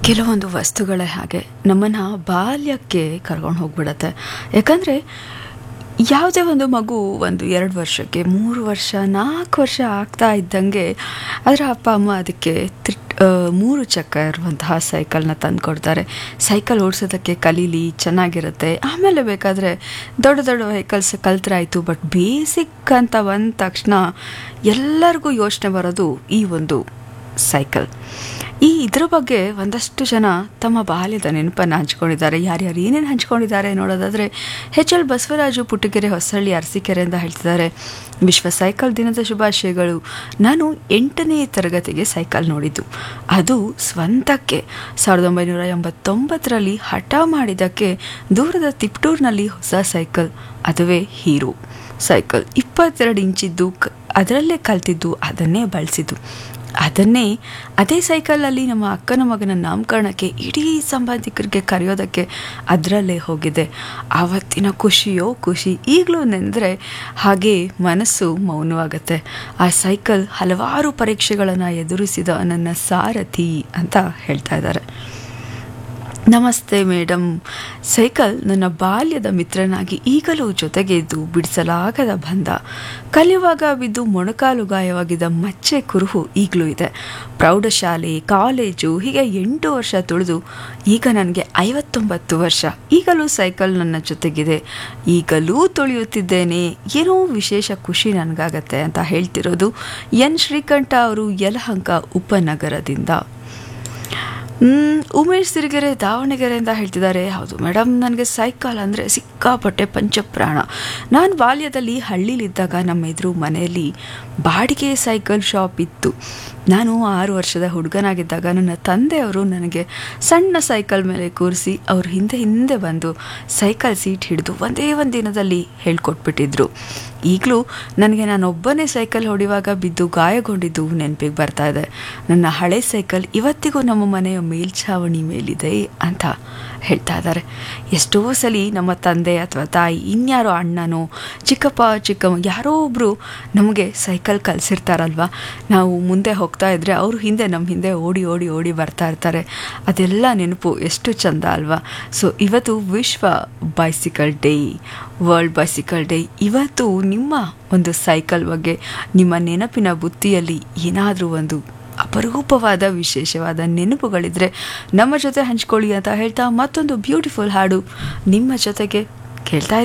ಕೆಲವೊಂದು ವಸ್ತುಗಳೇ ಹಾಗೆ ನಮ್ಮನ್ನು ಬಾಲ್ಯಕ್ಕೆ ಕರ್ಕೊಂಡು ಹೋಗ್ಬಿಡತ್ತೆ ಯಾಕಂದರೆ ಯಾವುದೇ ಒಂದು ಮಗು ಒಂದು ಎರಡು ವರ್ಷಕ್ಕೆ ಮೂರು ವರ್ಷ ನಾಲ್ಕು ವರ್ಷ ಆಗ್ತಾ ಇದ್ದಂಗೆ ಅದರ ಅಪ್ಪ ಅಮ್ಮ ಅದಕ್ಕೆ ತ್ರಿ ಆ, ಮೂರು ಚಕ್ರ ಇರುವಂತಹ ಸೈಕಲ್ನ ತಂದು ಕೊಡ್ತಾರೆ ಸೈಕಲ್ ಓಡಿಸೋದಕ್ಕೆ ಕಲೀಲಿ ಚೆನ್ನಾಗಿರುತ್ತೆ ಆಮೇಲೆ ಬೇಕಾದರೆ ದೊಡ್ಡ ದೊಡ್ಡ ವೆಹಿಕಲ್ಸ್ ಕಲ್ತ್ರಾಯ್ತು ಬಟ್ ಬೇಸಿಕ್ ಅಂತ ಬಂದ ತಕ್ಷಣ ಎಲ್ಲರಿಗೂ ಯೋಚನೆ ಬರೋದು ಈ ಒಂದು ಸೈಕಲ್ ಈ ಇದ್ರ ಬಗ್ಗೆ ಒಂದಷ್ಟು ಜನ ತಮ್ಮ ಬಾಲ್ಯದ ನೆನಪನ್ನು ಹಂಚ್ಕೊಂಡಿದ್ದಾರೆ ಯಾರ್ಯಾರು ಏನೇನು ಹಂಚ್ಕೊಂಡಿದ್ದಾರೆ ನೋಡೋದಾದರೆ ಎಚ್ ಎಲ್ ಬಸವರಾಜು ಪುಟ್ಟಗೆರೆ ಹೊಸಳ್ಳಿ ಅರಸೀಕೆರೆಯಿಂದ ಹೇಳ್ತಿದ್ದಾರೆ ವಿಶ್ವ ಸೈಕಲ್ ದಿನದ ಶುಭಾಶಯಗಳು ನಾನು ಎಂಟನೇ ತರಗತಿಗೆ ಸೈಕಲ್ ನೋಡಿದ್ದು ಅದು ಸ್ವಂತಕ್ಕೆ ಸಾವಿರದ ಒಂಬೈನೂರ ಎಂಬತ್ತೊಂಬತ್ತರಲ್ಲಿ ಹಠ ಮಾಡಿದ್ದಕ್ಕೆ ದೂರದ ತಿಪ್ಟೂರಿನಲ್ಲಿ ಹೊಸ ಸೈಕಲ್ ಅದುವೇ ಹೀರೋ ಸೈಕಲ್ ಇಪ್ಪತ್ತೆರಡು ಇಂಚಿದ್ದು ಕ ಅದರಲ್ಲೇ ಕಲ್ತಿದ್ದು ಅದನ್ನೇ ಬಳಸಿದ್ದು ಅದನ್ನೇ ಅದೇ ಸೈಕಲಲ್ಲಿ ನಮ್ಮ ಅಕ್ಕನ ಮಗನ ನಾಮಕರಣಕ್ಕೆ ಇಡೀ ಸಂಬಂಧಿಕರಿಗೆ ಕರೆಯೋದಕ್ಕೆ ಅದರಲ್ಲೇ ಹೋಗಿದೆ ಆವತ್ತಿನ ಖುಷಿಯೋ ಖುಷಿ ಈಗಲೂ ನೆಂದರೆ ಹಾಗೆ ಮನಸ್ಸು ಮೌನವಾಗುತ್ತೆ ಆ ಸೈಕಲ್ ಹಲವಾರು ಪರೀಕ್ಷೆಗಳನ್ನು ಎದುರಿಸಿದ ನನ್ನ ಸಾರಥಿ ಅಂತ ಹೇಳ್ತಾ ಇದ್ದಾರೆ ನಮಸ್ತೆ ಮೇಡಮ್ ಸೈಕಲ್ ನನ್ನ ಬಾಲ್ಯದ ಮಿತ್ರನಾಗಿ ಈಗಲೂ ಜೊತೆಗೆ ಇದ್ದು ಬಿಡಿಸಲಾಗದ ಬಂಧ ಕಲಿಯುವಾಗ ಬಿದ್ದು ಮೊಣಕಾಲು ಗಾಯವಾಗಿದ್ದ ಮಚ್ಚೆ ಕುರುಹು ಈಗಲೂ ಇದೆ ಪ್ರೌಢಶಾಲೆ ಕಾಲೇಜು ಹೀಗೆ ಎಂಟು ವರ್ಷ ತುಳಿದು ಈಗ ನನಗೆ ಐವತ್ತೊಂಬತ್ತು ವರ್ಷ ಈಗಲೂ ಸೈಕಲ್ ನನ್ನ ಜೊತೆಗಿದೆ ಈಗಲೂ ತುಳಿಯುತ್ತಿದ್ದೇನೆ ಏನೋ ವಿಶೇಷ ಖುಷಿ ನನಗಾಗತ್ತೆ ಅಂತ ಹೇಳ್ತಿರೋದು ಎನ್ ಶ್ರೀಕಂಠ ಅವರು ಯಲಹಂಕ ಉಪನಗರದಿಂದ ಮ್, ಉಮೇಶ್ ಸಿರಿಗೆರೆ ದಾವಣಗೆರೆಯಿಂದ ಹೇಳ್ತಿದ್ದಾರೆ ಹೌದು ಮೇಡಮ್ ನನಗೆ ಸೈಕಲ್ ಅಂದರೆ ಸಿಕ್ಕಾಪಟ್ಟೆ ಪಂಚಪ್ರಾಣ ನಾನು ಬಾಲ್ಯದಲ್ಲಿ ಹಳ್ಳಿಲಿದ್ದಾಗ ನಮ್ಮ ಎದುರು ಮನೆಯಲ್ಲಿ ಬಾಡಿಗೆ ಸೈಕಲ್ ಶಾಪ್ ಇತ್ತು ನಾನು ಆರು ವರ್ಷದ ಹುಡುಗನಾಗಿದ್ದಾಗ ನನ್ನ ತಂದೆಯವರು ನನಗೆ ಸಣ್ಣ ಸೈಕಲ್ ಮೇಲೆ ಕೂರಿಸಿ ಅವ್ರ ಹಿಂದೆ ಹಿಂದೆ ಬಂದು ಸೈಕಲ್ ಸೀಟ್ ಹಿಡಿದು ಒಂದೇ ಒಂದು ದಿನದಲ್ಲಿ ಹೇಳ್ಕೊಟ್ಬಿಟ್ಟಿದ್ರು ಈಗಲೂ ನನಗೆ ನಾನೊಬ್ಬನೇ ಸೈಕಲ್ ಹೊಡೆಯುವಾಗ ಬಿದ್ದು ಗಾಯಗೊಂಡಿದ್ದು ನೆನಪಿಗೆ ಬರ್ತಾ ಇದೆ ನನ್ನ ಹಳೆ ಸೈಕಲ್ ಇವತ್ತಿಗೂ ನಮ್ಮ ಮನೆಯ ಮೇಲ್ಛಾವಣಿ ಮೇಲಿದೆ ಅಂತ ಹೇಳ್ತಾ ಇದ್ದಾರೆ ಎಷ್ಟೋ ಸಲ ನಮ್ಮ ತಂದೆ ಅಥವಾ ತಾಯಿ ಇನ್ಯಾರೋ ಅಣ್ಣನೋ ಚಿಕ್ಕಪ್ಪ ಚಿಕ್ಕಮ್ಮ ಯಾರೋ ಒಬ್ಬರು ನಮಗೆ ಸೈಕಲ್ ಕಲಿಸಿರ್ತಾರಲ್ವ ನಾವು ಮುಂದೆ ಹೋಗ್ತಾ ಇದ್ರೆ ಅವರು ಹಿಂದೆ ನಮ್ಮ ಹಿಂದೆ ಓಡಿ ಓಡಿ ಓಡಿ ಬರ್ತಾ ಇರ್ತಾರೆ ಅದೆಲ್ಲ ನೆನಪು ಎಷ್ಟು ಚಂದ ಅಲ್ವಾ ಸೊ ಇವತ್ತು ವಿಶ್ವ bicycle day world bicycle day ಇವತ್ತು ನಿಮ್ಮ ಒಂದು ಸೈಕಲ್ ಬಗ್ಗೆ ನಿಮ್ಮ ನೆನಪಿನ ಬುತ್ತಿಯಲ್ಲಿ ಏನಾದರೂ ಒಂದು ಅಪರೂಪವಾದ ವಿಶೇಷವಾದ ನೆನಪುಗಳಿದ್ರೆ ನಮ್ಮ ಜೊತೆ ಹಂಚ್ಕೊಳ್ಳಿ ಅಂತ ಹೇಳ್ತಾ ಮತ್ತೊಂದು ಬ್ಯೂಟಿಫುಲ್ ಹಾಡು ನಿಮ್ಮ ಜೊತೆಗೆ ಕೇಳ್ತಾ ಇರಿ